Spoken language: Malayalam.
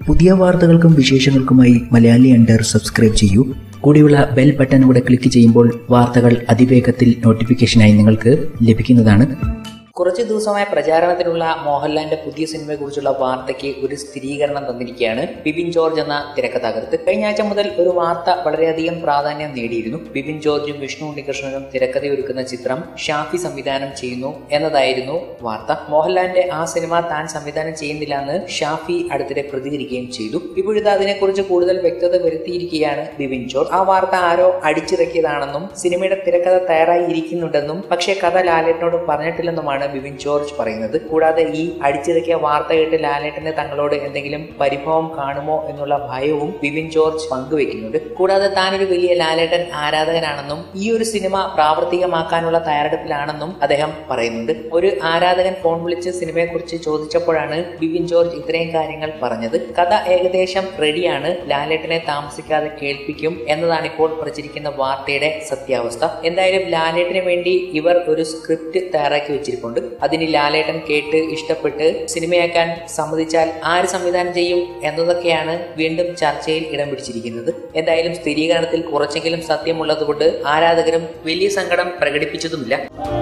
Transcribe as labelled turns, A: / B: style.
A: പുതിയ വാർത്തകൾക്കും വിശേഷങ്ങൾക്കുമായി മലയാളി അണ്ടർ സബ്സ്ക്രൈബ് ചെയ്യൂ കൂടിയുള്ള ബെൽ ബട്ടൺ കൂടെ ക്ലിക്ക് ചെയ്യുമ്പോൾ വാർത്തകൾ അതിവേഗത്തിൽ നോട്ടിഫിക്കേഷനായി നിങ്ങൾക്ക് ലഭിക്കുന്നതാണ്
B: കുറച്ചു ദിവസമായ പ്രചാരണത്തിലുള്ള മോഹൻലാലിന്റെ പുതിയ സിനിമയെക്കുറിച്ചുള്ള വാർത്തയ്ക്ക് ഒരു സ്ഥിരീകരണം തന്നിരിക്കുകയാണ് ബിപിൻ ജോർജ് എന്ന തിരക്കഥാകൃത്ത് കഴിഞ്ഞ ആഴ്ച മുതൽ ഒരു വാർത്ത വളരെയധികം പ്രാധാന്യം നേടിയിരുന്നു ബിപിൻ ജോർജും വിഷ്ണു ഉണ്ണികൃഷ്ണനും തിരക്കഥയൊരുക്കുന്ന ചിത്രം ഷാഫി സംവിധാനം ചെയ്യുന്നു എന്നതായിരുന്നു വാർത്ത മോഹൻലാലിന്റെ ആ സിനിമ താൻ സംവിധാനം ചെയ്യുന്നില്ല എന്ന് ഷാഫി അടുത്തിടെ പ്രതികരിക്കുകയും ചെയ്തു ഇപ്പോഴത്തെ അതിനെക്കുറിച്ച് കൂടുതൽ വ്യക്തത വരുത്തിയിരിക്കുകയാണ് ബിപിൻ ജോർജ് ആ വാർത്ത ആരോ അടിച്ചിറക്കിയതാണെന്നും സിനിമയുടെ തിരക്കഥ തയ്യാറായി ഇരിക്കുന്നുണ്ടെന്നും പക്ഷേ കഥ ലാലേട്ടനോട് പറഞ്ഞിട്ടില്ലെന്നുമാണ് ബിപിൻ ജോർജ് പറയുന്നത് കൂടാതെ ഈ അടിച്ചിറക്കിയ വാർത്ത കേട്ട് ലാലേട്ടന് തങ്ങളോട് എന്തെങ്കിലും പരിഭവം കാണുമോ എന്നുള്ള ഭയവും ബിപിൻ ജോർജ് പങ്കുവെക്കുന്നുണ്ട് കൂടാതെ താനൊരു വലിയ ലാലേട്ടൻ ആരാധകനാണെന്നും ഈ ഒരു സിനിമ പ്രാവർത്തികമാക്കാനുള്ള തയ്യാറെടുപ്പിലാണെന്നും അദ്ദേഹം പറയുന്നുണ്ട് ഒരു ആരാധകൻ ഫോൺ വിളിച്ച് സിനിമയെക്കുറിച്ച് ചോദിച്ചപ്പോഴാണ് ബിപിൻ ജോർജ് ഇത്രയും കാര്യങ്ങൾ പറഞ്ഞത് കഥ ഏകദേശം റെഡിയാണ് ലാലേട്ടനെ താമസിക്കാതെ കേൾപ്പിക്കും എന്നതാണ് ഇപ്പോൾ പ്രചരിക്കുന്ന വാർത്തയുടെ സത്യാവസ്ഥ എന്തായാലും ലാലേട്ടന് വേണ്ടി ഇവർ ഒരു സ്ക്രിപ്റ്റ് തയ്യാറാക്കി വെച്ചിരിപ്പുണ്ട് അതിന് ലാലേട്ടൻ കേട്ട് ഇഷ്ടപ്പെട്ട് സിനിമയാക്കാൻ സമ്മതിച്ചാൽ ആര് സംവിധാനം ചെയ്യും എന്നതൊക്കെയാണ് വീണ്ടും ചർച്ചയിൽ ഇടം പിടിച്ചിരിക്കുന്നത് എന്തായാലും സ്ഥിരീകരണത്തിൽ കുറച്ചെങ്കിലും സത്യമുള്ളതുകൊണ്ട് ആരാധകരും വലിയ സങ്കടം പ്രകടിപ്പിച്ചതുമില്ല